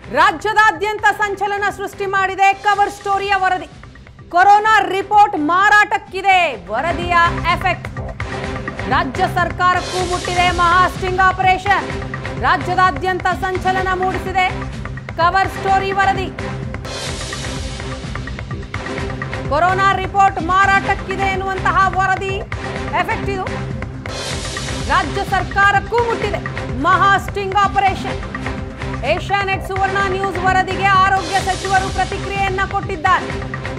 ರಾಜ್ಯದಾದ್ಯಂತ ಸಂಚಲನ ಸೃಷ್ಟಿ ಮಾಡಿದೆ ಕವರ್ ಸ್ಟೋರಿಯ ವರದಿ ಕೊರೋನಾ ರಿಪೋರ್ಟ್ ಮಾರಾಟಕ್ಕಿದೆ ವರದಿಯ ಎಫೆಕ್ಟ್ ರಾಜ್ಯ ಸರ್ಕಾರಕ್ಕೂ ಮುಟ್ಟಿದೆ ಮಹಾ ಸ್ಟಿಂಗ್ ಆಪರೇಷನ್ ರಾಜ್ಯದಾದ್ಯಂತ ಸಂಚಲನ ಮೂಡಿಸಿದೆ ಕವರ್ ಸ್ಟೋರಿ ವರದಿ ಕೊರೋನಾ ರಿಪೋರ್ಟ್ ಮಾರಾಟಕ್ಕಿದೆ ಎನ್ನುವಂತಹ ವರದಿ ಎಫೆಕ್ಟ್ ಇದು ರಾಜ್ಯ ಸರ್ಕಾರಕ್ಕೂ ಮುಟ್ಟಿದೆ ಮಹಾ sting operation Asianet Suvarna news ವರದಿಗೆ ಆರೋಗ್ಯ ಸಚಿವರು ಪ್ರತಿಕ್ರಿಯೆಯನ್ನ ಕೊಟ್ಟಿದ್ದಾರೆ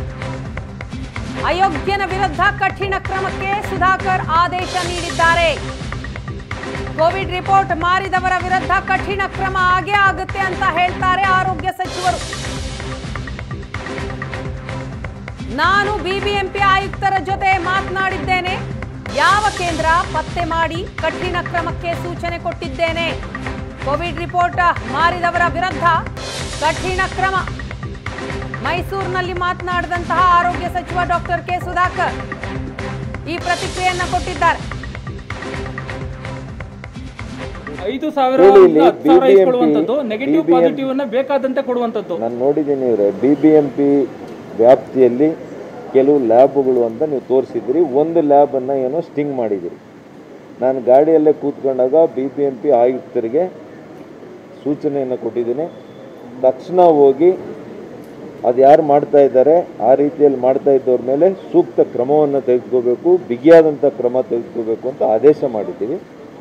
ಅಯೋಗ್ಯನ ವಿರುದ್ಧ ಕಠಿಣ ಕ್ರಮಕ್ಕೆ ಸುಧಾಕರ್ ಆದೇಶ ನೀಡಿದ್ದಾರೆ ಕೋವಿಡ್ ರಿಪೋರ್ಟ್ ಮಾರಿದವರ ವಿರುದ್ಧ ಕಠಿಣ ಕ್ರಮ ಆಗೇ ಆಗುತ್ತೆ ಅಂತ ಹೇಳ್ತಾರೆ ಆರೋಗ್ಯ ಸಚಿವರು ನಾನು ಬಿಬಿಎಂಪಿ ಆಯುಕ್ತರ ಜೊತೆ ಮಾತನಾಡಿದ್ದೇನೆ ಯಾವ ಕೇಂದ್ರ ಪತ್ತೆ ಮಾಡಿ ಕಠಿಣ ಕ್ರಮಕ್ಕೆ ಸೂಚನೆ ಕೊಟ್ಟಿದ್ದೇನೆ ಕೋವಿಡ್ ರಿಪೋರ್ಟ್ ಮಾರಿದವರ ವಿರುದ್ಧ ಕಠಿಣ ಕ್ರಮ ಮೈಸೂರಿನಲ್ಲಿ ಮಾತನಾಡಿದಂತಹ ಆರೋಗ್ಯ ಸಚಿವ ಡಾಕ್ಟರ್ ಕೆ ಸುಧಾಕರ್ ಈ ಪ್ರತಿಕ್ರಿಯೆಯನ್ನ ಕೊಟ್ಟಿದ್ದಾರೆ ಐದು ಸಾವಿರ ಹೇಳಿ ಇಲ್ಲಿ ಹತ್ತು ಸಾವಿರ BBMP ಇಸ್ಕೊಳ್ಳುವಂಥದ್ದು ನೆಗೆಟಿವ್ BBMP ಪಾಸಿಟಿವ್ ಅನ್ನ ಬೇಕಾದಂತೆ ಕೊಡುವಂಥದ್ದು ನಾನು ನೋಡಿದ್ದೀನಿ ಇವರೇ ಬಿ ಬಿ ಎಂ ಪಿ ವ್ಯಾಪ್ತಿಯಲ್ಲಿ ಕೆಲವು ಲ್ಯಾಬ್ಗಳು ಅಂತ ನೀವು ತೋರಿಸಿದ್ರಿ ಒಂದು ಲ್ಯಾಬನ್ನು ಏನೋ ಸ್ಟಿಂಗ್ ಮಾಡಿದಿರಿ ನಾನು ಗಾಡಿಯಲ್ಲೇ ಕೂತ್ಕೊಂಡಾಗ ಬಿ ಬಿ ಎಂ ಪಿ ಆಯುಕ್ತರಿಗೆ ಸೂಚನೆಯನ್ನು ಕೊಟ್ಟಿದ್ದೀನಿ ತಕ್ಷಣ ಹೋಗಿ ಅದು ಯಾರು ಮಾಡ್ತಾ ಇದ್ದಾರೆ ಆ ರೀತಿಯಲ್ಲಿ ಮಾಡ್ತಾ ಇದ್ದವ್ರ ಮೇಲೆ ಸೂಕ್ತ ಕ್ರಮವನ್ನು ತೆಗೆದುಕೋಬೇಕು ಬಿಗಿಯಾದಂಥ ಕ್ರಮ ತೆಗೆದುಕೋಬೇಕು ಅಂತ ಆದೇಶ ಮಾಡಿದ್ದೀವಿ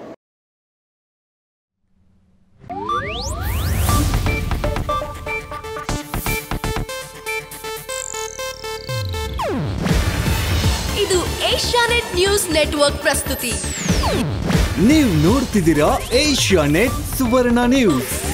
ಇದು ಏಷ್ಯಾನೆಟ್ ನ್ಯೂಸ್ ನೆಟ್ವರ್ಕ್ ಪ್ರಸ್ತುತಿ ನೀವು ನೋಡ್ತಿದ್ದೀರಾ ಏಷ್ಯಾ ನೆಟ್ ಸುವರ್ಣ ನ್ಯೂಸ್